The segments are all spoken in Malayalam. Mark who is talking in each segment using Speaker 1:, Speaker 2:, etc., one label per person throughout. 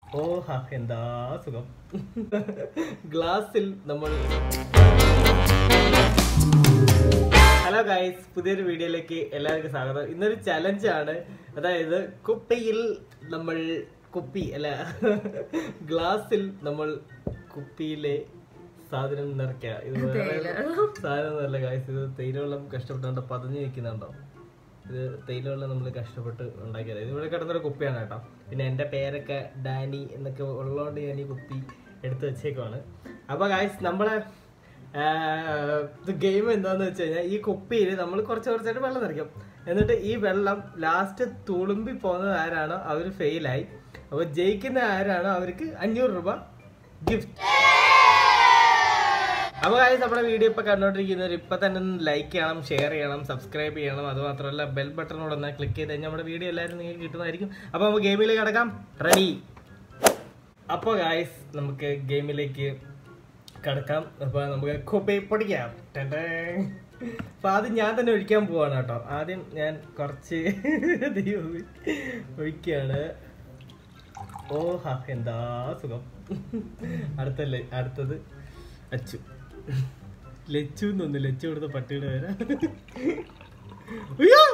Speaker 1: ഓ ഹാ എന്താ സുഖം ഗ്ലാസ്സിൽ നമ്മൾ ഹലോ ഗൈസ് പുതിയൊരു വീഡിയോയിലേക്ക് എല്ലാവർക്കും സ്വാഗതം ഇന്നൊരു ചലഞ്ചാണ് അതായത് കുപ്പിയിൽ നമ്മൾ കുപ്പി അല്ല ഗ്ലാസ്സിൽ നമ്മൾ കുപ്പിയിലെ സാധനം നിറയ്ക്കുക ഇത് വേറെ സാധനം നല്ല ഗൈസ് ഇത് തേയിലവെള്ളം കഷ്ടപ്പെട്ടുകൊണ്ട് പതഞ്ഞു നിൽക്കുന്നുണ്ടോ ഇത് തേയിലവെള്ളം നമ്മൾ കഷ്ടപ്പെട്ട് ഉണ്ടാക്കിയത് ഇത് ഇവിടെ കിടന്നൊരു കുപ്പിയാണ് കേട്ടോ പിന്നെ എൻ്റെ പേരൊക്കെ ഡാനി എന്നൊക്കെ ഉള്ളതുകൊണ്ട് ഞാൻ ഈ കുപ്പി എടുത്തു വെച്ചേക്കുവാണ് അപ്പോൾ ഗായ്സ് നമ്മളെ ഗെയിം എന്താന്ന് വെച്ച് കഴിഞ്ഞാൽ ഈ കുപ്പിയിൽ നമ്മൾ കുറച്ച് കുറച്ചായിട്ട് വെള്ളം നിറയ്ക്കും എന്നിട്ട് ഈ വെള്ളം ലാസ്റ്റ് തുളുമ്പി പോകുന്നത് ആരാണോ അവർ ഫെയിലായി അപ്പോൾ ജയിക്കുന്ന ആരാണോ അവർക്ക് അഞ്ഞൂറ് രൂപ ഗിഫ്റ്റ് അപ്പോൾ കാര്യം നമ്മുടെ വീഡിയോ ഇപ്പൊ കണ്ടോണ്ടിരിക്കുന്നവർ ഇപ്പൊ തന്നെ ലൈക്ക് ചെയ്യണം ഷെയർ ചെയ്യണം സബ്സ്ക്രൈബ് ചെയ്യണം അത് മാത്രമല്ല ബെൽ ബട്ടണോട് ഒന്ന് ക്ലിക്ക് ചെയ്ത് കഴിഞ്ഞാൽ നമ്മുടെ വീഡിയോ എല്ലാവരും നിങ്ങൾക്ക് കിട്ടുന്നതായിരിക്കും അപ്പോൾ നമുക്ക് ഗെയിമിലേക്ക് കിടക്കാം റെഡി അപ്പോൾ ഗായ്സ് നമുക്ക് ഗെയിമിലേക്ക് കിടക്കാം അപ്പോൾ നമുക്ക് കുപ്പി പൊടിക്കാം ടെൻടേ. അപ്പോൾ ആദ്യം ഞാൻ തന്നെ ഒഴിക്കാൻ പോവാണ് കേട്ടോ ആദ്യം ഞാൻ കുറച്ച് ദൈവമേ ഒഴിക്കുകയാണ് ഓ ഹാ എന്താ സുഖം അടുത്തല്ലേ അടുത്തത് അച്ചു ലച്ചു എന്നൊന്ന് ലച്ചു കൊടുത്ത പട്ടിയുടെ പേരാ അയ്യോ!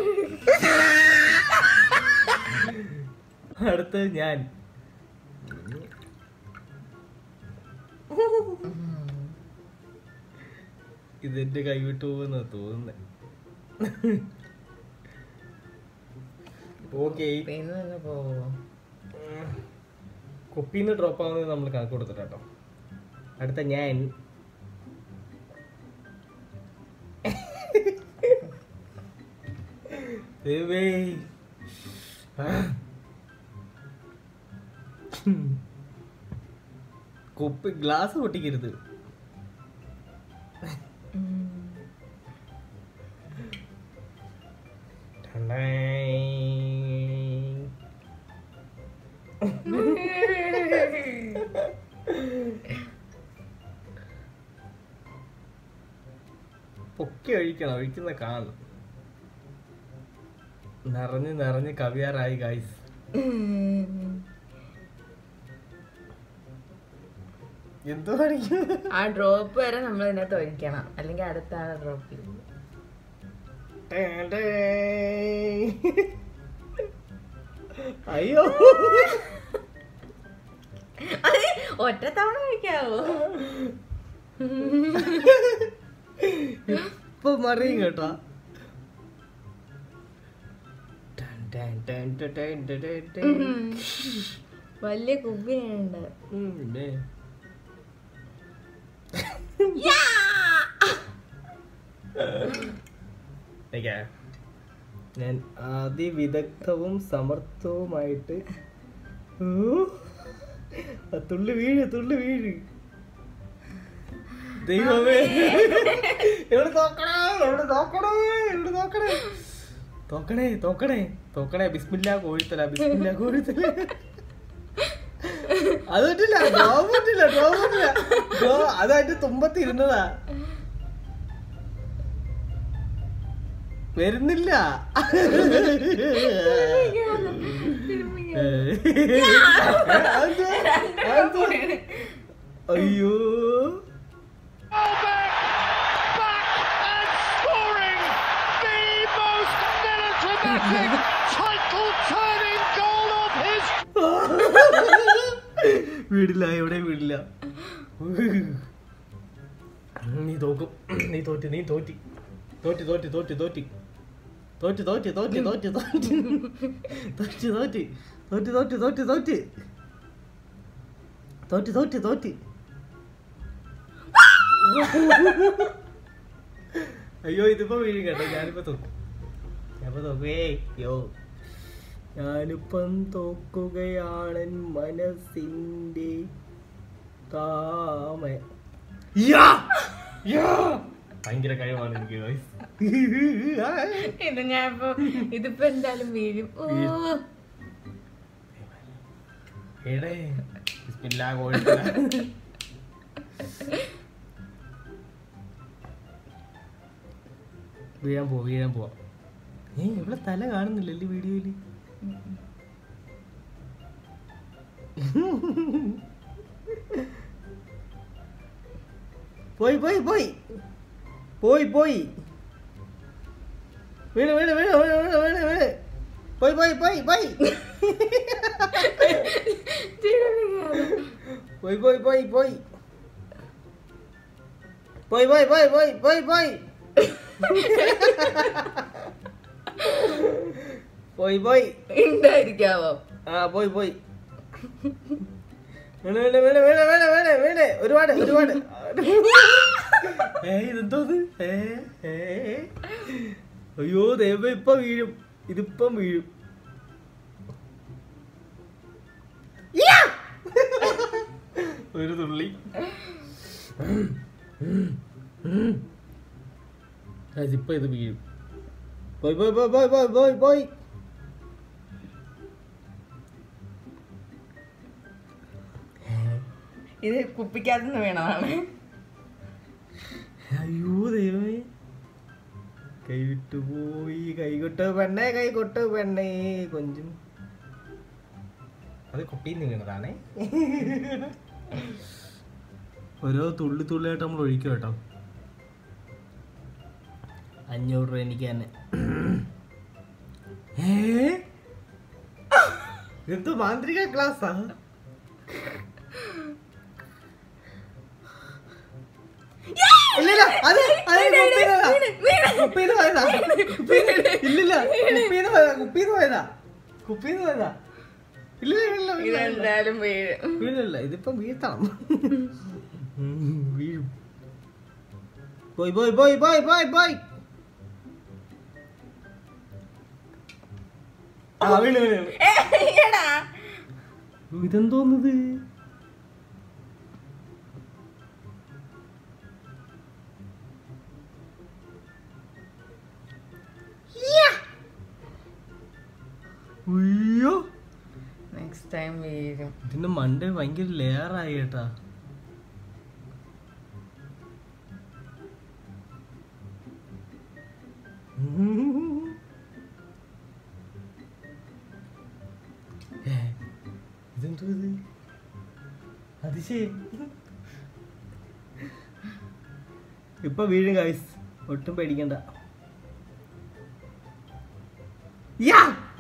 Speaker 1: അടുത്തത് ഞാൻ ഇതെന്റെ കൈവിട്ടു പോകുന്ന തോന്നുന്നത് ഓക്കെ
Speaker 2: പിന്നെ തന്നെ പോവോ
Speaker 1: കുപ്പിന്ന് ഡ്രോപ്പ് ആവുന്നത് നമ്മൾ കണക്ക് കൊടുത്തിട്ട് കേട്ടോ അടുത്ത ഞാൻ ദൈവമേ. ആ. കുപ്പി ഗ്ലാസ് പൊട്ടിക്കരുത് ടണ്ടേയ്. പൊക്കി ഒഴിക്കണം ഒഴിക്കുന്ന കാണണം നിറഞ്ഞ് നിറഞ്ഞ് കവിയാറായി ഗൈസ് എന്തോ കാണിക്കും
Speaker 2: ആ ഡ്രോപ്പ് വരെ നമ്മൾ ഇതിനകത്ത് ഒഴിക്കണം അല്ലെങ്കിൽ അടുത്ത ആളെ ഡ്രോപ്പ് ചെയ്യും
Speaker 1: അയ്യോ
Speaker 2: അത് ഒറ്റ തവണ ഒഴിക്കാവോ
Speaker 1: ഇപ്പൊ മറിയും കേട്ടോ ടൻ ടൻ ടൻ ടൻ ടൻ ടൻ ടൻ ടൻ.
Speaker 2: വലിയ കുപ്പിയുണ്ട്
Speaker 1: ഉം, പിന്നെ. ഓക്കേ. ഞാൻ അതിവിദഗ്ധവും സമർത്ഥവുമായിട്ട് ഊ, ആ തുള്ളി വീഴ് തുള്ളി വീഴ് ദൈവമേ എവിടെ നോക്കണേ എവിടെ നോക്കണേ എവിടെ നോക്കണേ തോക്കണേ തോക്കണേ തോക്കണേ ബിസ്മില്ല കോഴിത്തല ബിസ്മില്ല കോഴിത്തല അത് പറ്റില്ല ഡ്രോ പറ്റില്ല ഡ്രോ പറ്റില്ല ഡ്രോ അത് അതിന്റെ തുമ്പത്ത് ഇരുന്നതാ വരുന്നില്ല അതെന്തുവാ? അതെന്തുവാ? അയ്യോ
Speaker 3: and scoring the most melodramatic title turning goal of his
Speaker 1: വീടില്ല എവിടെ വീടില്ല നീ തോക്കും നീ തോറ്റി നീ തോറ്റി തോറ്റി തോറ്റി തോറ്റി തോറ്റി തോറ്റി തോറ്റി തോറ്റി തോറ്റി തോറ്റി തോറ്റി തോറ്റി തോറ്റി തോറ്റി തോറ്റി തോറ്റി തോറ്റി തോറ്റി തോറ്റി അയ്യോ ഇതിപ്പോ വീഴും കേട്ടോ ഞാനിപ്പോ തോക്കും ഞാനിപ്പോ തോക്കുവേ യോ ഞാനിപ്പം തോക്കുകയാണൻ മനസ്സിന്റെ താമ യാ! യാ! ഭയങ്കര കഴിവാണ് എനിക്ക് guys.
Speaker 2: ഇത് ഞാൻ ഇപ്പൊ ഇതിപ്പോ എന്തായാലും വീഴും ഓ
Speaker 1: എടേ ബിസ്മില്ലാ കോഴിത്തല. വീഴാൻ പോവാ വീഴാൻ പോവാ ഏ ഇവിടെ തല കാണുന്നില്ലല്ലേ വീഡിയോയില് പോയി പോയി പോയി പോയി പോയി വീണ് വീണ് വീണ് വീണ് വീണ് വീണ് വീണ് പോയി പോയി പോയി പോയി പോയി പോയി പോയി പോയി പോയി പോയി പോയി പോയി പോയി പോയി പോയി പോയി
Speaker 2: ഉണ്ടായിരിക്കാവോ
Speaker 1: ആ പോയി പോയി വീണ് വീണ് വീണ് വീണ് വീണ് വീണ് വീണ് ഒരുപാട് ഒരുപാട് ഏ ഇതെന്തോന്ന് ഏ ഏ അയ്യോ ദൈവം ഇപ്പൊ വീഴും ഇതിപ്പം വീഴും യാ! ഒരു തുള്ളി Guys, ഇപ്പൊ ഇത് വീഴും പോയി പോയി പോയി പോയി പോയി പോയി പോയി
Speaker 2: ഇത് കുപ്പിക്കകത്തുനിന്ന് വീണതാണ്
Speaker 1: അയ്യോ ദൈവമേ കൈ വിട്ടുപോയി കൈ കൊട്ട് പെണ്ണേ കൈ കൊട്ട് പെണ്ണേ കൊഞ്ചും അത് കുപ്പിയിൽ നിന്ന് വീണതാണേ ഓരോ തുള്ളി തുള്ളിയായിട്ട് നമ്മൾ ഒഴിക്കും കേട്ടോ അഞ്ഞൂറ് രൂപ എനിക്ക് തന്നെ ഏ എന്തോ മാന്ത്രിക ക്ലാസ്സാ ഇല്ലില്ല അത് അത് കുപ്പീന്ന് പോയതാ. കുപ്പീന്ന് പോയതാ. കുപ്പീന്ന് ഇല്ലില്ല കുപ്പീന്ന് പോയതാ കുപ്പീന്ന് പോയതാ കുപ്പീന്ന് പോയതാ ഇല്ല ഇല്ല ഇല്ല
Speaker 2: ഇതെന്തായാലും വീഴും
Speaker 1: വീഴില്ല ഇതിപ്പം വീഴ്ത്തണം ഉം, വീഴും പോയി പോയി പോയി പോയി പോയി പോയി ആ വീണ് വീണ് വീണ്.
Speaker 2: എടാ
Speaker 1: ഇതെന്തോന്നത് അയ്യോ
Speaker 2: നെക്സ്റ്റ് ടൈം വീഴും
Speaker 1: ഇതിന്റെ മണ്ട ഭയങ്കര ലെയറായി കേട്ടാ ഏ, ഇതെന്തോ ഇത് അതിശയം ഇപ്പൊ വീഴും ഗൈസ് ഒട്ടും പേടിക്കണ്ട യാ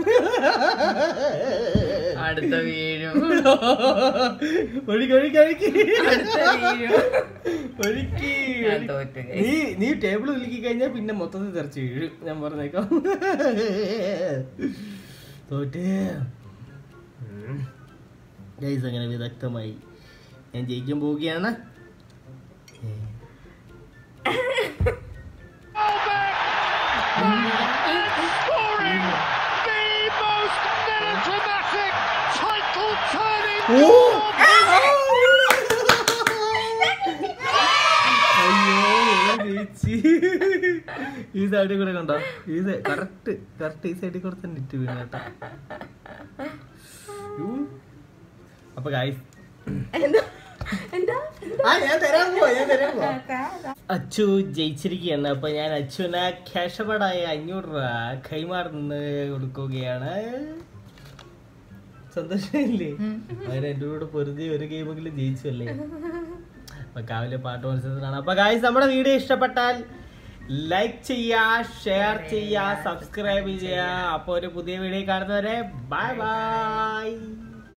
Speaker 2: അടുത്ത വീഴും
Speaker 1: ഒഴുക്കി ഒഴുക്കി ഒഴുക്കി
Speaker 2: അടുത്ത വീഴും
Speaker 1: ഒഴുക്കി
Speaker 2: ഞാൻ തോറ്റു guys.
Speaker 1: നീ നീ ടേബിൾ ഉലുക്കി കഴിഞ്ഞാൽ പിന്നെ മൊത്തത്തിൽ തെറിച്ച് വീഴും ഞാൻ പറഞ്ഞേക്കാം തോറ്റേ ഗൈസ് അങ്ങനെ വിദഗ്ധമായി ഞാൻ ജയിക്കാൻ പോവുകയാണ്
Speaker 3: Scoring the most melodramatic title turning
Speaker 1: oh!
Speaker 3: goal of
Speaker 1: അയ്യോ ഞാൻ ജയിച്ച് ഈ സൈഡിൽ കൂടെ കണ്ടോ ഈ കറക്റ്റ് കറക്റ്റ് ഈ സൈഡിൽ കൂടെ തന്നെ ഇട്ട് വീണ കേട്ടോ യ്യോ. അപ്പൊ ഗൈസ്
Speaker 2: എന്താ എന്താ
Speaker 1: ആ ഞാൻ തരാൻ പോവാ ഞാൻ തരാൻ പോവാ അച്ചു ജയിച്ചിരിക്കുകയാണ് അപ്പൊ ഞാൻ അച്ചുവിന് ക്യാഷബടായ അഞ്ഞൂറ് രൂപ കൈമാറുന്ന കൊടുക്കുകയാണ് സന്തോഷമില്ലേ അവര് എന്റെ കൂടെ പൊരുതി ഒരു ഗെയിമെങ്കിലും ജയിച്ചല്ലേ അപ്പൊ കാവിലെ പാട്ട് മത്സരത്തിനാണ് അപ്പൊ ഗായ്സ് നമ്മുടെ വീഡിയോ ഇഷ്ടപ്പെട്ടാൽ ലൈക്ക് ചെയ്യാ ഷെയർ ചെയ്യാ സബ്സ്ക്രൈബ് ചെയ്യാ അപ്പൊ ഒരു പുതിയ വീഡിയോ കാണുന്നവരെ ബൈ ബൈ